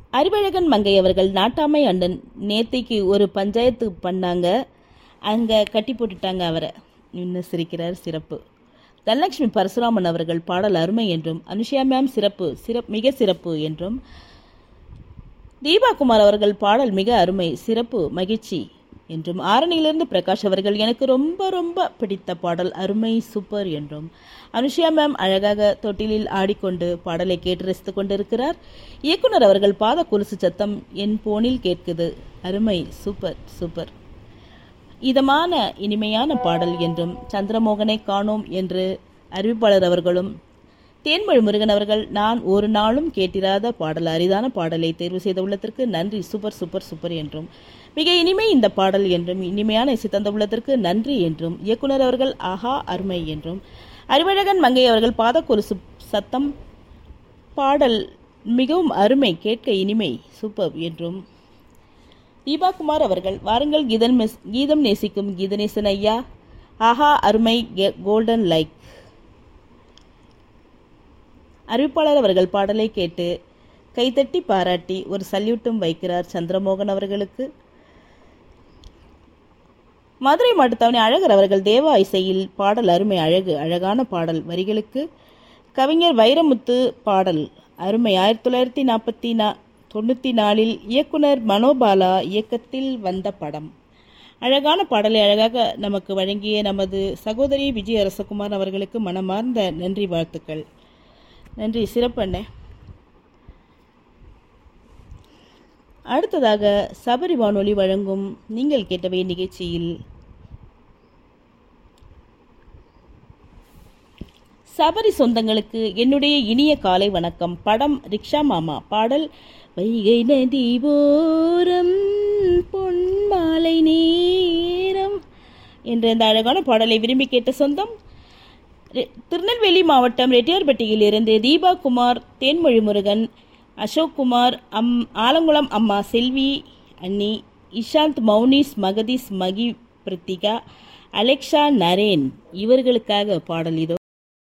அறிவழகன் மங்கை அவர்கள் நாட்டாமை அண்ணன் நேத்தைக்கு ஒரு பஞ்சாயத்து பண்ணாங்க அங்கே கட்டி போட்டுட்டாங்க அவரை இன்னும் சிரிக்கிறார் சிறப்பு தனலட்சுமி பரசுராமன் அவர்கள் பாடல் அருமை என்றும் அனுஷியா மேம் சிறப்பு சிறப் மிக சிறப்பு என்றும் தீபா குமார் அவர்கள் பாடல் மிக அருமை சிறப்பு மகிழ்ச்சி என்றும் ஆரணியிலிருந்து பிரகாஷ் அவர்கள் எனக்கு ரொம்ப ரொம்ப பிடித்த பாடல் அருமை சூப்பர் என்றும் அனுஷியா மேம் அழகாக தொட்டிலில் ஆடிக்கொண்டு பாடலை கேட்டு ரசித்துக் கொண்டிருக்கிறார் இயக்குனர் அவர்கள் பாத கொலுசு சத்தம் என் போனில் கேட்குது அருமை சூப்பர் சூப்பர் இதமான இனிமையான பாடல் என்றும் சந்திரமோகனை காணோம் என்று அறிவிப்பாளர் அவர்களும் தேன்மொழி முருகன் அவர்கள் நான் ஒரு நாளும் கேட்டிராத பாடல் அரிதான பாடலை தேர்வு செய்த உள்ளத்திற்கு நன்றி சூப்பர் சூப்பர் சூப்பர் என்றும் மிக இனிமை இந்த பாடல் என்றும் இனிமையான இசை தந்த உள்ளத்திற்கு நன்றி என்றும் இயக்குனர் அவர்கள் ஆஹா அருமை என்றும் அறிவழகன் மங்கை அவர்கள் பாதக்கொலுசு சத்தம் பாடல் மிகவும் அருமை கேட்க இனிமை சூப்பர் என்றும் தீபா குமார் அவர்கள் வாருங்கள் கீதன் மெஸ் கீதம் நேசிக்கும் கீதநேசன் ஐயா ஆஹா அருமை கே- கோல்டன் லைக் அறிவிப்பாளர் அவர்கள் பாடலை கேட்டு கைதட்டி பாராட்டி ஒரு சல்யூட்டும் வைக்கிறார் சந்திரமோகன் அவர்களுக்கு மதுரை மாட்டுத்தாவணி அழகர் அவர்கள் தேவா இசையில் பாடல் அருமை அழகு அழகான பாடல் வரிகளுக்கு கவிஞர் வைரமுத்து பாடல் அருமை ஆயிரத்தி தொள்ளாயிரத்தி நாற்பத்தி நா தொண்ணூற்றி நாலில் இயக்குனர் மனோபாலா இயக்கத்தில் வந்த படம் அழகான பாடலை அழகாக நமக்கு வழங்கிய நமது சகோதரி விஜய் அரசகுமார் அவர்களுக்கு மனமார்ந்த நன்றி வாழ்த்துக்கள் நன்றி சிறப்பண்ணே அடுத்ததாக சபரி வானொலி வழங்கும் நீங்கள் கேட்டவை நிகழ்ச்சியில் சபரி சொந்தங்களுக்கு என்னுடைய இனிய காலை வணக்கம் படம் ரிக்ஷா மாமா பாடல் வைகை நதி ஓரம் பொன்மாலை நேரம் என்ற இந்த அழகான பாடலை விரும்பி கேட்ட சொந்தம் ரெ- திருநெல்வேலி மாவட்டம் ரெட்டியார்பட்டியில் இருந்து தீபா குமார் தேன்மொழி முருகன் அசோக் குமார் அம் ஆலங்குளம் அம்மா செல்வி அண்ணி இஷாந்த் மௌனிஸ் மகதீஸ் மகி பிரித்திகா அலெக்ஷா நரேன் இவர்களுக்காக பாடல் இதோ